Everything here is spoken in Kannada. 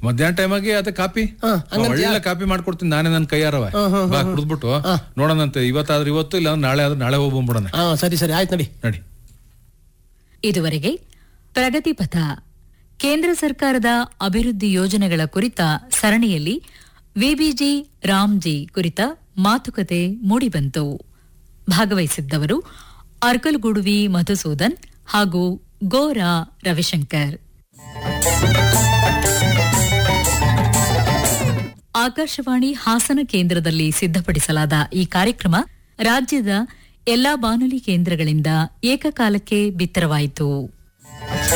ಮಧ್ಯಾಹ್ನ ಟೈಮ್ ಆಗಿ ಅದೇ ಕಾಪಿ ಹಾ, ಒಳ್ಳೆ ಕಾಪಿ ಮಾಡ್ಕೊಡ್ತೀನಿ ನಾನೇ ನನ್ನ ಕೈಯಾರವ ಬಾ ಕುಡಿದ್ಬಿಟ್ಟು ನೋಡೋಣಂತೆ ಇವತ್ತಾದ್ರೆ ಇವತ್ತು ಇಲ್ಲ ಅಂದ್ರೆ ನಾಳೆ ಆದ್ರೆ ನಾಳೆ ಹೋಗ್ಬಿಡೋಣ ಹಾ ಸರಿ ಸರಿ ಆಯ್ತು ನಡಿ ನಡಿ ಇದುವರೆಗೆ ಪ್ರಗತಿ ಪಥ ಕೇಂದ್ರ ಸರ್ಕಾರದ ಅಭಿವೃದ್ಧಿ ಯೋಜನೆಗಳ ಕುರಿತ ಸರಣಿಯಲ್ಲಿ ವಿಬಿಜಿ ರಾಮ್ಜಿ ಕುರಿತ ಮಾತುಕತೆ ಮೂಡಿಬಂತು ಭಾಗವಹಿಸಿದ್ದವರು ಅರ್ಕಲ್ಗೂಡುವಿ ಮಧುಸೂದನ್ ಹಾಗೂ ಗೋರಾ ರವಿಶಂಕರ್ ಆಕಾಶವಾಣಿ ಹಾಸನ ಕೇಂದ್ರದಲ್ಲಿ ಸಿದ್ಧಪಡಿಸಲಾದ ಈ ಕಾರ್ಯಕ್ರಮ ರಾಜ್ಯದ ಎಲ್ಲಾ ಬಾನುಲಿ ಕೇಂದ್ರಗಳಿಂದ ಏಕಕಾಲಕ್ಕೆ ಬಿತ್ತರವಾಯಿತು